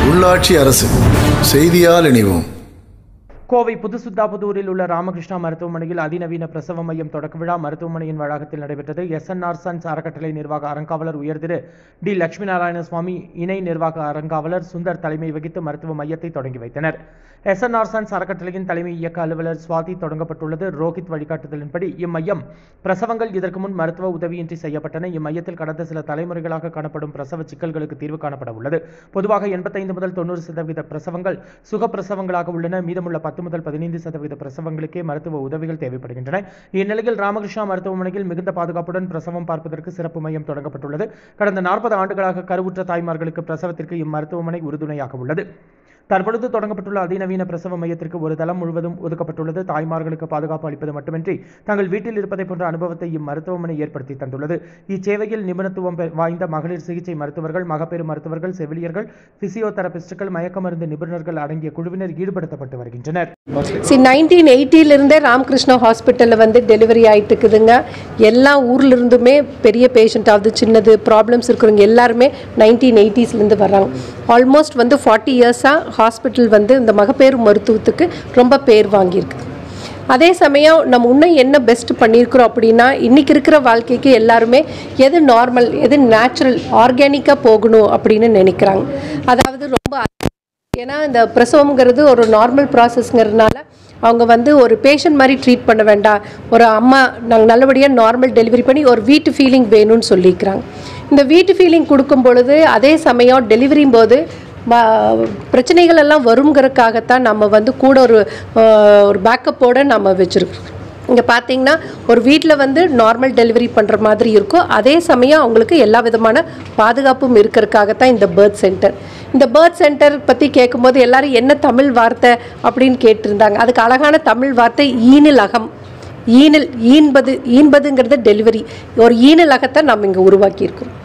உள்ளாட்சி அரசு செய்தியால் இணைவோம் கோவை புதுசுத்தாபுதூரில் உள்ள ராமகிருஷ்ணா மருத்துவமனையில் அதிநவீன பிரசவ மையம் தொடக்க விழா மருத்துவமனையின் வளாகத்தில் நடைபெற்றது எஸ்என்ஆர் சன்ஸ் அறக்கட்டளை நிர்வாக அறங்காவலர் உயர்திரு டி லட்சுமி நாராயண சுவாமி இணை நிர்வாக அறங்காவலர் சுந்தர் தலைமை வகித்து மருத்துவ மையத்தை தொடங்கி வைத்தனர் எஸ்என்ஆர் சன்ஸ் அறக்கட்டளையின் தலைமை இயக்க அலுவலர் சுவாதி தொடங்கப்பட்டுள்ளது ரோஹித் வழிகாட்டுதலின்படி இம்மையம் பிரசவங்கள் இதற்கு முன் மருத்துவ உதவியின்றி செய்யப்பட்டன இம்மையத்தில் கடந்த சில தலைமுறைகளாக காணப்படும் பிரசவ சிக்கல்களுக்கு தீர்வு காணப்பட உள்ளது பொதுவாக எண்பத்தைந்து முதல் தொண்ணூறு சதவீத பிரசவங்கள் சுகப்பிரசவங்களாக உள்ளன மீதமுள்ள பத்து முதல் பதினைந்து சதவீத பிரசவங்களுக்கே மருத்துவ உதவிகள் தேவைப்படுகின்றன இந்நிலையில் ராமகிருஷ்ணா மருத்துவமனையில் மிகுந்த பாதுகாப்புடன் பிரசவம் பார்ப்பதற்கு சிறப்பு மையம் தொடங்கப்பட்டுள்ளது கடந்த நாற்பது ஆண்டுகளாக கருவுற்ற தாய்மார்களுக்கு பிரசவத்திற்கு இம்மருத்துவமனை உறுதுணையாக உள்ளது தற்பொழுது தொடங்கப்பட்டுள்ள அதிநவீன பிரசவ மையத்திற்கு ஒரு தளம் முழுவதும் ஒதுக்கப்பட்டுள்ளது தாய்மார்களுக்கு பாதுகாப்பு அளிப்பது மட்டுமின்றி தங்கள் வீட்டில் இருப்பதை போன்ற அனுபவத்தை இம்மருத்துவமனை ஏற்படுத்தி தந்துள்ளது இச்சேவையில் நிபுணத்துவம் பெ- வாய்ந்த மகளிர் சிகிச்சை மருத்துவர்கள் மகப்பேறு மருத்துவர்கள் செவிலியர்கள் பிசியோதெரபிஸ்டுகள் மயக்க மருந்து நிபுணர்கள் அடங்கிய குழுவினர் ஈடுபடுத்தப்பட்டு வருகின்றனர் சி நைன்டீன் எயிட்டிலிருந்தே ராமகிருஷ்ணா ஹாஸ்பிட்டலில் வந்து டெலிவரி ஆகிட்டு இருக்குதுங்க எல்லா ஊர்ல இருந்துமே பெரிய பேஷண்ட் ஆகுது சின்னது ப்ராப்ளம்ஸ் இருக்கிறவங்க எல்லாருமே நைன்டீன் எயிட்டிஸ்லேருந்து வர்றாங்க ஆல்மோஸ்ட் வந்து ஃபார்ட்டி இயர்ஸாக ஹாஸ்பிட்டல் வந்து இந்த மகப்பேறு மருத்துவத்துக்கு ரொம்ப பேர் வாங்கியிருக்கு அதே சமயம் நம்ம இன்னும் என்ன பெஸ்ட் பண்ணியிருக்கிறோம் அப்படின்னா இன்றைக்கி இருக்கிற வாழ்க்கைக்கு எல்லாருமே எது நார்மல் எது நேச்சுரல் ஆர்கானிக்காக போகணும் அப்படின்னு நினைக்கிறாங்க அதாவது ரொம்ப ஏன்னா இந்த பிரசவம்ங்கிறது ஒரு நார்மல் ப்ராசஸ்ங்கிறதுனால அவங்க வந்து ஒரு பேஷண்ட் மாதிரி ட்ரீட் பண்ண வேண்டாம் ஒரு அம்மா நாங்கள் நல்லபடியாக நார்மல் டெலிவரி பண்ணி ஒரு வீட்டு ஃபீலிங் வேணும்னு சொல்லிக்கிறாங்க இந்த வீட்டு ஃபீலிங் கொடுக்கும் பொழுது அதே சமயம் டெலிவரியும் போது ம- பிரச்சனைகள் எல்லாம் வருங்கிறதுக்காகத்தான் நம்ம வந்து கூட ஒரு அஹ், ஒரு பேக்கப்போடு நம்ம வச்சுருக்கோம் இங்கே பார்த்தீங்கன்னா ஒரு வீட்டில் வந்து நார்மல் டெலிவரி பண்ணுற மாதிரி இருக்கும் அதே சமயம் அவங்களுக்கு எல்லா விதமான பாதுகாப்பும் இருக்கிறதுக்காகத்தான் இந்த பேர்த் சென்டர் இந்த பேர்த் சென்டர் பற்றி கேட்கும்போது எல்லாரும் என்ன தமிழ் வார்த்தை அப்படின்னு கேட்டிருந்தாங்க அதுக்கு அழகான தமிழ் வார்த்தை ஈனில் அகம் ஈனில் ஈன்பது ஈன்பதுங்கிறது டெலிவரி ஒரு ஈனில் அகத்தை நம்ம இங்கே உருவாக்கியிருக்கோம்